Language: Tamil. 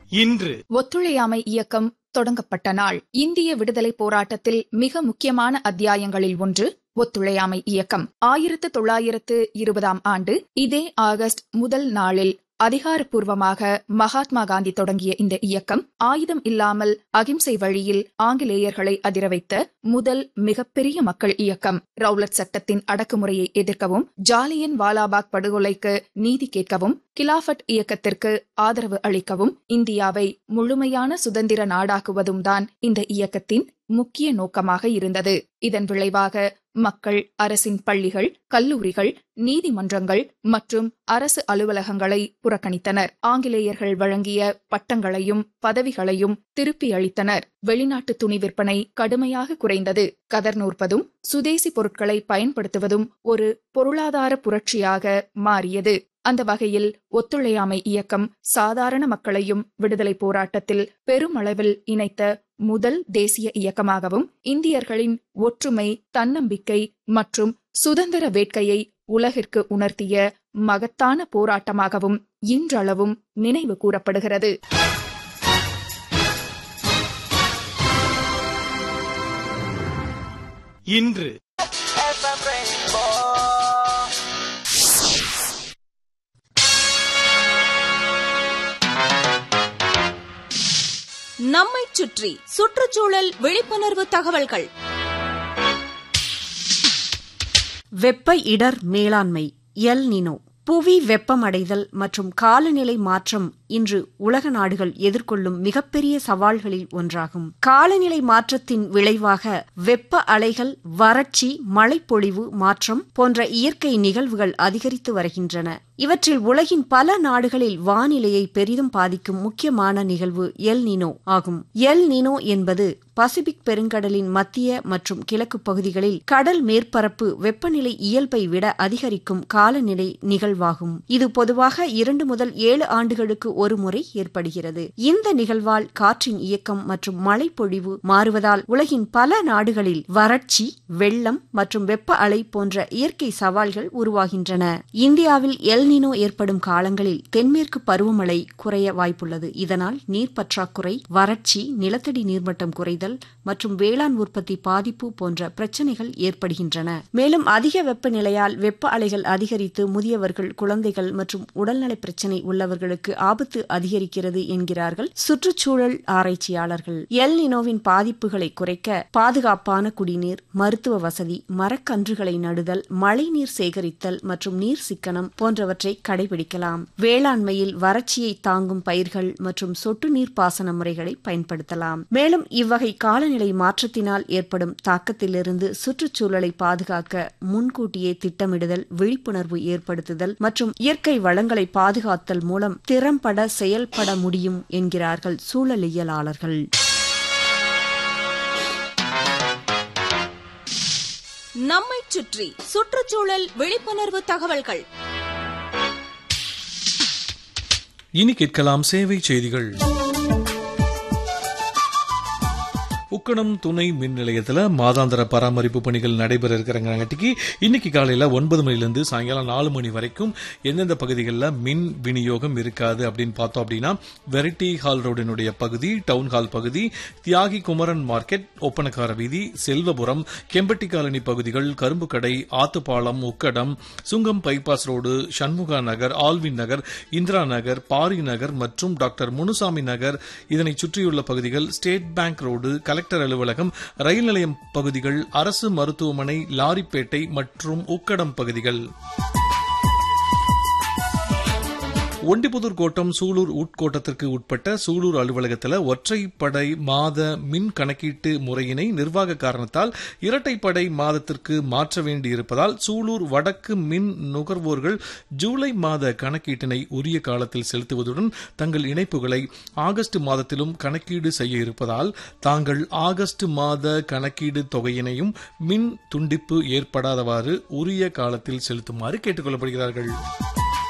இன்று ஒத்துழையாமை இயக்கம் தொடங்கப்பட்ட நாள் இந்திய விடுதலை போராட்டத்தில் மிக முக்கியமான அத்தியாயங்களில் ஒன்று ஒத்துழையாமை இயக்கம் ஆயிரத்து தொள்ளாயிரத்து இருபதாம் ஆண்டு இதே ஆகஸ்ட் முதல் நாளில் அதிகாரப்பூர்வமாக மகாத்மா காந்தி தொடங்கிய இந்த இயக்கம் ஆயுதம் இல்லாமல் அகிம்சை வழியில் ஆங்கிலேயர்களை அதிரவைத்த முதல் மிகப்பெரிய மக்கள் இயக்கம் ரவுலட் சட்டத்தின் அடக்குமுறையை எதிர்க்கவும் ஜாலியன் வாலாபாக் படுகொலைக்கு நீதி கேட்கவும் கிலாஃபட் இயக்கத்திற்கு ஆதரவு அளிக்கவும் இந்தியாவை முழுமையான சுதந்திர நாடாக்குவதும் தான் இந்த இயக்கத்தின் முக்கிய நோக்கமாக இருந்தது இதன் விளைவாக மக்கள் அரசின் பள்ளிகள் கல்லூரிகள் நீதிமன்றங்கள் மற்றும் அரசு அலுவலகங்களை புறக்கணித்தனர் ஆங்கிலேயர்கள் வழங்கிய பட்டங்களையும் பதவிகளையும் திருப்பி அளித்தனர் வெளிநாட்டு துணி விற்பனை கடுமையாக குறைந்தது கதர் நூற்பதும் சுதேசி பொருட்களை பயன்படுத்துவதும் ஒரு பொருளாதார புரட்சியாக மாறியது அந்த வகையில் ஒத்துழையாமை இயக்கம் சாதாரண மக்களையும் விடுதலை போராட்டத்தில் பெருமளவில் இணைத்த முதல் தேசிய இயக்கமாகவும் இந்தியர்களின் ஒற்றுமை தன்னம்பிக்கை மற்றும் சுதந்திர வேட்கையை உலகிற்கு உணர்த்திய மகத்தான போராட்டமாகவும் இன்றளவும் நினைவு கூறப்படுகிறது இன்று நம்மைச் சுற்றி சுற்றுச்சூழல் விழிப்புணர்வு தகவல்கள் வெப்ப இடர் மேலாண்மை எல் நினோ புவி வெப்பமடைதல் மற்றும் காலநிலை மாற்றம் இன்று உலக நாடுகள் எதிர்கொள்ளும் மிகப்பெரிய சவால்களில் ஒன்றாகும் காலநிலை மாற்றத்தின் விளைவாக வெப்ப அலைகள் வறட்சி மழைப்பொழிவு மாற்றம் போன்ற இயற்கை நிகழ்வுகள் அதிகரித்து வருகின்றன இவற்றில் உலகின் பல நாடுகளில் வானிலையை பெரிதும் பாதிக்கும் முக்கியமான நிகழ்வு எல் நினோ ஆகும் எல் நினோ என்பது பசிபிக் பெருங்கடலின் மத்திய மற்றும் கிழக்கு பகுதிகளில் கடல் மேற்பரப்பு வெப்பநிலை இயல்பை விட அதிகரிக்கும் காலநிலை நிகழ்வாகும் இது பொதுவாக இரண்டு முதல் ஏழு ஆண்டுகளுக்கு ஒரு முறை ஏற்படுகிறது இந்த நிகழ்வால் காற்றின் இயக்கம் மற்றும் மழைப்பொழிவு மாறுவதால் உலகின் பல நாடுகளில் வறட்சி வெள்ளம் மற்றும் வெப்ப அலை போன்ற இயற்கை சவால்கள் உருவாகின்றன இந்தியாவில் எல் எல்னினோ ஏற்படும் காலங்களில் தென்மேற்கு பருவமழை குறைய வாய்ப்புள்ளது இதனால் நீர் பற்றாக்குறை வறட்சி நிலத்தடி நீர்மட்டம் குறைதல் மற்றும் வேளாண் உற்பத்தி பாதிப்பு போன்ற பிரச்சினைகள் ஏற்படுகின்றன மேலும் அதிக வெப்பநிலையால் வெப்ப அலைகள் அதிகரித்து முதியவர்கள் குழந்தைகள் மற்றும் உடல்நல பிரச்சினை உள்ளவர்களுக்கு ஆபத்து அதிகரிக்கிறது என்கிறார்கள் சுற்றுச்சூழல் ஆராய்ச்சியாளர்கள் எல் நினோவின் பாதிப்புகளை குறைக்க பாதுகாப்பான குடிநீர் மருத்துவ வசதி மரக்கன்றுகளை நடுதல் மழைநீர் சேகரித்தல் மற்றும் நீர் சிக்கனம் போன்றவற்றை கடைபிடிக்கலாம் வேளாண்மையில் வறட்சியை தாங்கும் பயிர்கள் மற்றும் சொட்டு நீர் பாசன முறைகளை பயன்படுத்தலாம் மேலும் இவ்வகை காலநிலை மாற்றத்தினால் ஏற்படும் தாக்கத்திலிருந்து சுற்றுச்சூழலை பாதுகாக்க முன்கூட்டியே திட்டமிடுதல் விழிப்புணர்வு ஏற்படுத்துதல் மற்றும் இயற்கை வளங்களை பாதுகாத்தல் மூலம் திறம்பட செயல்பட முடியும் என்கிறார்கள் சூழலியலாளர்கள் நம்மைச் சுற்றி சுற்றுச்சூழல் விழிப்புணர்வு தகவல்கள் இனி கேட்கலாம் சேவை செய்திகள் உக்கடம் துணை மின் நிலையத்தில் மாதாந்திர பராமரிப்பு பணிகள் நடைபெற இருக்கிறங்காட்டிக்கு இன்னைக்கு காலையில் ஒன்பது மணிலேருந்து சாயங்காலம் நாலு மணி வரைக்கும் எந்தெந்த பகுதிகளில் மின் விநியோகம் இருக்காது அப்படின்னு பார்த்தோம் அப்படின்னா வெரைட்டி ஹால் ரோடினுடைய பகுதி டவுன் ஹால் பகுதி தியாகி குமரன் மார்க்கெட் ஒப்பனக்கார வீதி செல்வபுரம் கெம்பட்டி காலனி பகுதிகள் Karumbukadai Athupalam Ukkadam Sungam bypass road Shanmuga Nagar Alvin Nagar Indira Nagar Pari Nagar மற்றும் டாக்டர் முனுசாமி நகர் இதனை சுற்றியுள்ள பகுதிகள் ஸ்டேட் பேங்க் ரோடு கலெக்டர் அலுவலகம் ரயில் நிலையம் பகுதிகள் அரசு மருத்துவமனை லாரிப்பேட்டை மற்றும் உக்கடம் பகுதிகள் ஒண்டிபுதூர் கோட்டம் சூலூர் உட்கோட்டத்திற்கு உட்பட்ட சூலூர் அலுவலகத்தில் ஒற்றைப்படை மாத மின் கணக்கீட்டு முறையினை நிர்வாக காரணத்தால் இரட்டைப்படை மாதத்திற்கு மாற்ற வேண்டியிருப்பதால் சூலூர் வடக்கு மின் நுகர்வோர்கள் ஜூலை மாத கணக்கீட்டினை உரிய காலத்தில் செலுத்துவதுடன் தங்கள் இணைப்புகளை ஆகஸ்ட் மாதத்திலும் கணக்கீடு செய்ய இருப்பதால் தாங்கள் ஆகஸ்ட் மாத கணக்கீடு தொகையினையும் மின் துண்டிப்பு ஏற்படாதவாறு உரிய காலத்தில் செலுத்துமாறு கேட்டுக் கொள்ளப்படுகிறார்கள்